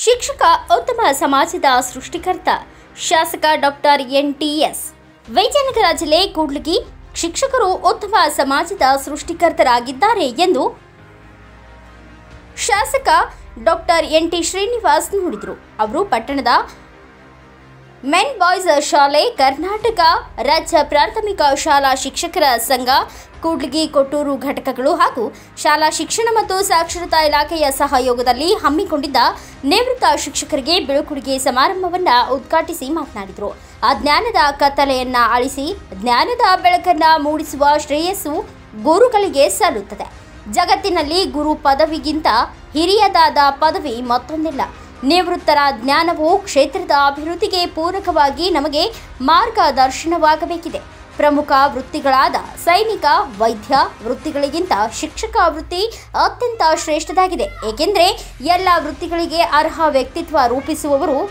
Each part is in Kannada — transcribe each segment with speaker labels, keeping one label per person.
Speaker 1: ಶಿಕ್ಷಕ ಉತ್ತಮ ಸಮಾಜದ ಸೃಷ್ಟಿಕರ್ತ ಶಾಸಕ doctor N T S Vijayanagara ಜಿಲ್ಲೆ ಕೂಡ್ಲಿಗಿ ಶಿಕ್ಷಕರು ಉತ್ತಮ ಸಮಾಜದ ಸೃಷ್ಟಿಕರ್ತರಾಗಿದ್ದಾರೆ ಎಂದು ಶಾಸಕ ಡಾಕ್ಟರ್ ಎನ್ ಟಿ ಶ್ರೀನಿವಾಸ್ ನುಡಿದರು ಅವರು ಪಟ್ಟಣದ ಮೆನ್ ಬಾಯ್ಸ್ ಶಾಲೆ ಕರ್ನಾಟಕ ರಾಜ್ಯ ಪ್ರಾಥಮಿಕ ಶಾಲಾ ಶಿಕ್ಷಕರ ಸಂಘ ಕೂಡ್ಲಿಗಿ ಕೊಟ್ಟೂರು ಘಟಕಗಳು ಹಾಗೂ ಶಾಲಾ ಶಿಕ್ಷಣ ಮತ್ತು ಸಾಕ್ಷರತಾ ಇಲಾಖೆಯ ಸಹಯೋಗದಲ್ಲಿ ಹಮ್ಮಿಕೊಂಡಿದ್ದ ನಿವೃತ್ತ ಶಿಕ್ಷಕರಿಗೆ ಬೀಳ್ಕೊಡುಗೆ ಸಮಾರಂಭವನ್ನ ಉದ್ಘಾಟಿಸಿ ಮಾತನಾಡಿದರು ಆ ಜ್ಞಾನದ ಕತ್ತಲೆಯನ್ನ ಅಳಿಸಿ ಜ್ಞಾನದ ಬೆಳಕನ್ನ ಮೂಡಿಸುವ ಶ್ರೇಯಸ್ಸು ಗುರುಗಳಿಗೆ ಸಲ್ಲುತ್ತದೆ ಜಗತ್ತಿನಲ್ಲಿ ಗುರು ಪದವಿಗಿಂತ ಹಿರಿಯದಾದ ಪದವಿ ಮತ್ತೊಂದಿಲ್ಲ ನಿವೃತ್ತರ ಜ್ಞಾನವು ಕ್ಷೇತ್ರದ ಅಭಿವೃದ್ಧಿಗೆ ಪೂರಕವಾಗಿ ನಮಗೆ ಮಾರ್ಗದರ್ಶನವಾಗಬೇಕಿದೆ ಪ್ರಮುಖ ವೃತ್ತಿಗಳಾದ ಸೈನಿಕ ವೈದ್ಯ ವೃತ್ತಿಗಳಿಗಿಂತ ಶಿಕ್ಷಕ ವೃತ್ತಿ ಅತ್ಯಂತ ಶ್ರೇಷ್ಠದಾಗಿದೆ ಏಕೆಂದರೆ ಎಲ್ಲ ವೃತ್ತಿಗಳಿಗೆ ಅರ್ಹ ವ್ಯಕ್ತಿತ್ವ ರೂಪಿಸುವವರು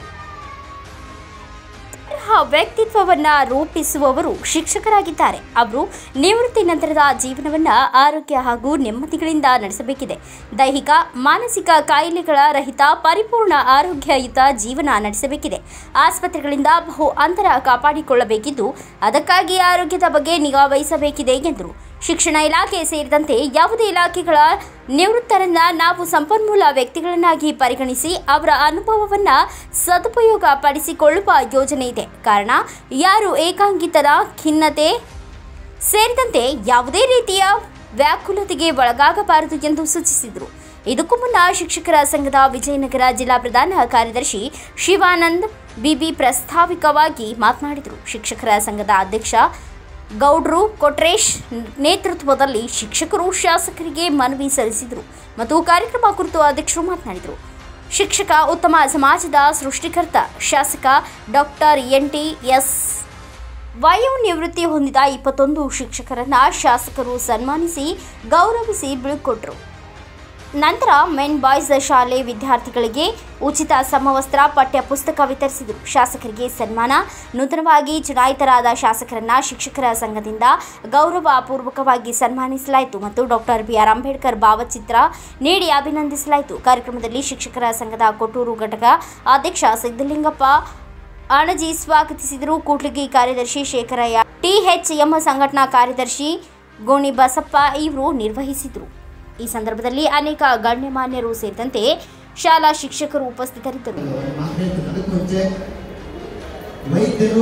Speaker 1: ಅರ್ಹ ವ್ಯಕ್ತಿತ್ವವನ್ನ ರೂಪಿಸುವವರು ಶಿಕ್ಷಕರಾಗಿದ್ದಾರೆ ಅವರು ನಿವೃತ್ತಿ ನಂತರದ ಜೀವನವನ್ನ ಆರೋಗ್ಯ ಹಾಗೂ ನೆಮ್ಮದಿಗಳಿಂದ ನಡೆಸಬೇಕಿದೆ ದೈಹಿಕ ಮಾನಸಿಕ ಕಾಯಿಲೆಗಳ ರಹಿತ ಪರಿಪೂರ್ಣ ಆರೋಗ್ಯಯುತ ಜೀವನ ನಡೆಸಬೇಕಿದೆ ಆಸ್ಪತ್ರೆಗಳಿಂದ ಬಹು ಅಂತರ ಕಾಪಾಡಿಕೊಳ್ಳಬೇಕಿದ್ದು ಅದಕ್ಕಾಗಿ ಆರೋಗ್ಯದ ಬಗ್ಗೆ ನಿಗಾ ವಹಿಸಬೇಕಿದೆ ಎಂದರು ಶಿಕ್ಷಣ ಇಲಾಖೆ ಸೇರಿದಂತೆ ಯಾವುದೇ ಇಲಾಖೆಗಳ ನಿವೃತ್ತರನ್ನ ನಾವು ಸಂಪನ್ಮೂಲ ವ್ಯಕ್ತಿಗಳನ್ನಾಗಿ ಪರಿಗಣಿಸಿ ಅವರ ಅನುಭವವನ್ನ ಸದುಪಯೋಗ ಪಡಿಸಿಕೊಳ್ಳುವ ಯೋಜನೆ ಇದೆ ಕಾರಣ ಯಾರು ಏಕಾಂಗಿತನ ಖಿನ್ನತೆ ಸೇರಿದಂತೆ ಯಾವುದೇ ರೀತಿಯ ವ್ಯಾಕುಲತೆಗೆ ಒಳಗಾಗಬಾರದು ಎಂದು ಸೂಚಿಸಿದರು ಇದಕ್ಕೂ ಮುನ್ನ ಶಿಕ್ಷಕರ ಸಂಘದ ವಿಜಯನಗರ ಜಿಲ್ಲಾ ಪ್ರಧಾನ ಕಾರ್ಯದರ್ಶಿ ಶಿವಾನಂದ್ ಬಿಬಿ ಪ್ರಾಸ್ತಾವಿಕವಾಗಿ ಮಾತನಾಡಿದರು ಶಿಕ್ಷಕರ ಸಂಘದ ಅಧ್ಯಕ್ಷ ಗೌಡ್ರು ಕೊಟ್ರೇಶ್ ನೇತೃತ್ವದಲ್ಲಿ ಶಿಕ್ಷಕರು ಶಾಸಕರಿಗೆ ಮನವಿ ಸಲ್ಲಿಸಿದರು ಮತ್ತು ಕಾರ್ಯಕ್ರಮ ಕುರಿತು ಅಧ್ಯಕ್ಷರು ಮಾತನಾಡಿದರು ಶಿಕ್ಷಕ ಉತ್ತಮ ಸಮಾಜದ ಸೃಷ್ಟಿಕರ್ತ ಶಾಸಕ ಡಾಕ್ಟರ್ ಎನ್ ಟಿ ಎಸ್ ವಯೋ ನಿವೃತ್ತಿ ಹೊಂದಿದ ಇಪ್ಪತ್ತೊಂದು ಶಿಕ್ಷಕರನ್ನ ಶಾಸಕರು ಸನ್ಮಾನಿಸಿ ಗೌರವಿಸಿ ಬೀಳ್ಕೊಟ್ರು ನಂತರ ಮೆನ್ ಬಾಯ್ಸ್ ಶಾಲೆ ವಿದ್ಯಾರ್ಥಿಗಳಿಗೆ ಉಚಿತ ಸಮವಸ್ತ್ರ ಪಠ್ಯ ಪುಸ್ತಕ ವಿತರಿಸಿದರು ಶಾಸಕರಿಗೆ ಸನ್ಮಾನ ನೂತನವಾಗಿ ಚುನಾಯಿತರಾದ ಶಾಸಕರನ್ನ ಶಿಕ್ಷಕರ ಸಂಘದಿಂದ ಗೌರವಪೂರ್ವಕವಾಗಿ ಸನ್ಮಾನಿಸಲಾಯಿತು ಮತ್ತು ಡಾಕ್ಟರ್ ಬಿಆರ್ ಅಂಬೇಡ್ಕರ್ ಭಾವಚಿತ್ರ ನೀಡಿ ಅಭಿನಂದಿಸಲಾಯಿತು ಕಾರ್ಯಕ್ರಮದಲ್ಲಿ ಶಿಕ್ಷಕರ ಸಂಘದ ಕೊಟ್ಟೂರು ಘಟಕ ಅಧ್ಯಕ್ಷ ಸಿದ್ದಲಿಂಗಪ್ಪ ಅಣಜಿ ಸ್ವಾಗತಿಸಿದರು ಕೂಡ್ಲಿಗಿ ಕಾರ್ಯದರ್ಶಿ ಶೇಖರಯ್ಯ ಟಿಎಚ್ಎಂ ಸಂಘಟನಾ ಕಾರ್ಯದರ್ಶಿ ಗೋಣಿ ಬಸಪ್ಪ ಇವರು ನಿರ್ವಹಿಸಿದರು ಈ ಸಂದರ್ಭದಲ್ಲಿ ಅನೇಕ ಗಣ್ಯಮಾನ್ಯರು ಸೇರಿದಂತೆ ಶಾಲಾ ಶಿಕ್ಷಕರು ಉಪಸ್ಥಿತರಿದ್ದರು
Speaker 2: ಮಾತಾಡ್ತೀನಿ ಅದಕ್ಕೆ ಮುಂಚೆ ವೈದ್ಯರು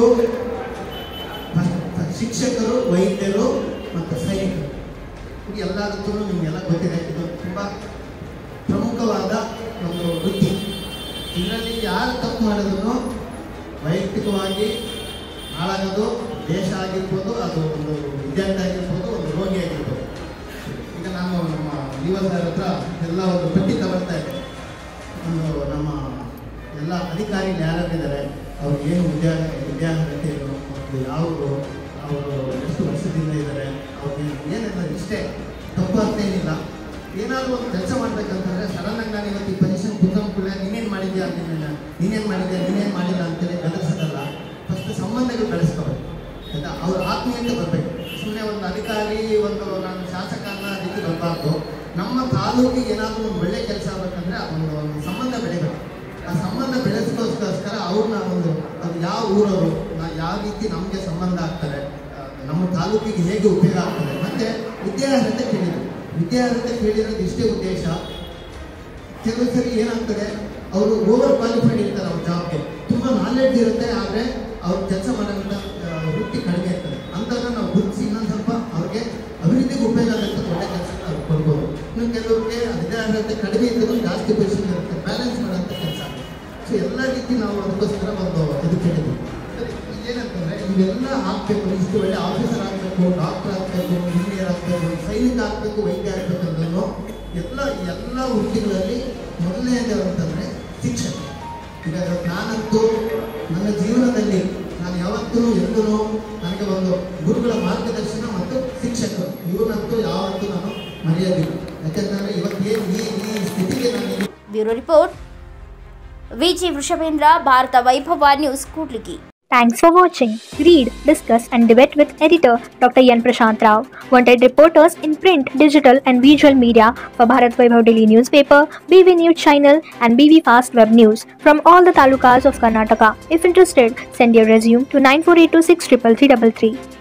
Speaker 2: ಮ- ಶಿಕ್ಷಕರು ವೈದ್ಯರು ಮತ್ತು ಸೈನಿಕರು ಇದು ಎಲ್ಲದಕ್ಕೂ ನಿಮಗೆಲ್ಲ ಗೊತ್ತಿದೆ ಇದು ತುಂಬ ಪ್ರಮುಖವಾದ ಒಂದು ವೃತ್ತಿ ಇದರಲ್ಲಿ ಯಾರು ತಪ್ಪು ಮಾಡಿದ್ರು ವೈಯಕ್ತಿಕವಾಗಿ ಹಾಳಾಗೋದು ದೇಶ ಆಗಿರ್ಬೋದು ಅದು ಒಂದು ವಿದ್ಯಾರ್ಥಿ ಆಗಿರ್ಬೋದು ಒಂದು ರೋಗಿ ಆಗಿರ್ಬೋದು ಈಗ ನಾನು ನಮ್ಮ ಯುವಕರ ಹತ್ರ ಎಲ್ಲ ಒಂದು ಪಟ್ಟಿ ತಗೊಳ್ತಾ ಇದ್ದೆ ಒಂದು ನಮ್ಮ ಎಲ್ಲ ಅಧಿಕಾರಿಗಳು ಯಾರ್ಯಾರಿದ್ದಾರೆ ಅವ್ರು ಏನು ಉದ್ಯೋಗ ವಿದ್ಯಾರ್ಹತೆ ಏನು ಮತ್ತು ಯಾವುದು ಅವರು ಎಷ್ಟು ವರ್ಷದಿಂದ ಇದ್ದಾರೆ ಅವ್ರಿಗೆ ಏನೆಲ್ಲ ಇಷ್ಟೇ ತಪ್ಪು ಅಂತ ಏನಿಲ್ಲ ಏನಾದರೂ ಒಂದು ಕೆಲಸ ಮಾಡ್ಬೇಕಂತಂದ್ರೆ ಸಡನ್ನಾಗಿ ನಾನು ಇವತ್ತು ಈ ಪೊಸಿಷನ್ ಕುತ್ಕೊಂಡ್ ಕೂಡ ನೀನೇನು ಮಾಡಿದ್ಯಾ ಅಂತಿಲ್ಲ ನೀನೇನು ಮಾಡಿದ್ಯಾ ನೀನೇನು ಮಾಡಿಲ್ಲ ಅಂತೇಳಿ ಗದರ್ಸೋದಲ್ಲ ಫಸ್ಟ್ ಸಂಬಂಧಗಳು ಬೆಳೆಸ್ಕೋಬೇಕು ಆಯ್ತಾ ಅವ್ರ ಆತ್ಮೀಯತೆ ಬರಬೇಕು ಸುಮ್ಮನೆ ಒಂದು ಅಧಿಕಾರಿ ಒಂದು ನಾನು ಶಾಸಕ ಅನ್ನೋ ರೀತಿ ಬರಬಾರ್ದು ನಮ್ಮ ತಾಲೂಕಿಗೆ ಏನಾದರೂ ಒಂದು ಒಳ್ಳೆ ಕೆಲಸ ಆಗ್ಬೇಕಂದ್ರೆ ಒಂದು ಒಂದು ಸಂಬಂಧ ಬೆಳಿಬೇಕು ಆ ಸಂಬಂಧ ಬೆಳೆಸ್ಕೋಸ್ಕರ ಅವ್ರನ್ನ ಒಂದು ಅದು ಯಾವ ಊರವರು ನಾ ಯಾವ ರೀತಿ ನಮಗೆ ಸಂಬಂಧ ಆಗ್ತಾರೆ ಆ, ನಮ್ಮ ತಾಲೂಕಿಗೆ ಹೇಗೆ ಉಪಯೋಗ ಆಗ್ತದೆ ಮತ್ತೆ ವಿದ್ಯಾರ್ಹತೆ ಕೇಳಿದ್ರು ವಿದ್ಯಾರ್ಹತೆ ಕೇಳಿರೋದು ಇಷ್ಟೇ ಉದ್ದೇಶ ಕೆಲವು ಸರಿ ಏನಾಗ್ತದೆ ಅವರು ಓವರ್ ಕ್ವಾಲಿಫೈಡ್ ಇರ್ತಾರೆ ಅವ್ರ ಜಾಬ್ಗೆ ತುಂಬ ನಾಲೆಡ್ಜ್ ಇರುತ್ತೆ ಆದರೆ ಅವ್ರು ಕೆಲಸ ಮಾಡೋಂಥ ಆ, ವೃತ್ತಿ ಕಡಿಮೆ ಇರ್ತದೆ ಅಂಥವ್ರನ್ನ ನಾವು ಗುರುತಿಸಿ ಇನ್ನೊಂದು ಸ್ವಲ್ಪ ಅವ್ರಿಗೆ ಅಭಿವೃದ್ಧಿಗೆ ಉಪಯೋಗ ಆಗುತ್ತೆ ಒಳ್ಳೆ ಕೆಲಸ ಅವ್ರು ಕೊಡ್ಬೋದು ಇನ್ನು ಕೆಲವ್ರಿಗೆ ವಿದ್ಯಾರ್ಹತೆ ಕಡಿಮೆ ಇದ್ದರೂ ಜಾಸ್ತಿ ಪೊಸಿಷನ್ ಇರುತ್ತೆ ಬ್ಯಾಲೆನ್ಸ್ ಮಾಡೋಂಥ ಕೆಲಸ ಸೊ ಎಲ್ಲ ರೀತಿ ನಾವು ಅದಕ್ಕೋಸ್ಕರ ಒಂದು ಇದು ಕೇಳಿದ್ವಿ ಸರಿ, ಏನಂತಂದ್ರೆ ಇವೆಲ್ಲ ಆಗ್ಬೇಕು ಇಷ್ಟು ಒಳ್ಳೆ ಆಫೀಸರ್ ಆಗಬೇಕು ಡಾಕ್ಟರ್ ಆಗಬೇಕು ಇಂಜಿನಿಯರ್ ಆಗಬೇಕು ಸೈನಿಕ ಆಗಬೇಕು ವೈದ್ಯ ಆಗಬೇಕು ಅಂದ್ರೂ ಎಲ್ಲ ಎಲ್ಲ ವೃತ್ತಿಗಳಲ್ಲಿ ಮೊದಲನೇದು ಅಂತಂದ್ರೆ ಶಿಕ್ಷಣ ಈಗ ನಾನಂತೂ ನನ್ನ ಜೀವನದಲ್ಲಿ ನಾನು ಯಾವತ್ತೂ ಎಂದೂ ನನಗೆ ಒಂದು ಗುರುಗಳ ಮಾರ್ಗದರ್ಶನ ಮತ್ತು ಶಿಕ್ಷಕರು ಇವ್ರನ್ನಂತೂ ಯಾವತ್ತೂ ನಾನು ಮರೆಯೋದಿಲ್ಲ ಯಾಕಂತಂದ್ರೆ ಇವತ್ತು ಏನು ಈ ಈ ಸ್ಥಿತಿಗೆ ನಾನು
Speaker 1: bureau report V G Vrushabhendra Bharata Vaibhava news Kudligi
Speaker 3: Thanks for watching. Read, discuss, and debate with editor Dr. Yan Prashant Rao. Wanted reporters in print, digital, and visual media for Bharat Vaibhav Daily newspaper, BV News channel, and BV Fast Web News from all the talukas of Karnataka. If interested, send your resume to 9482633333.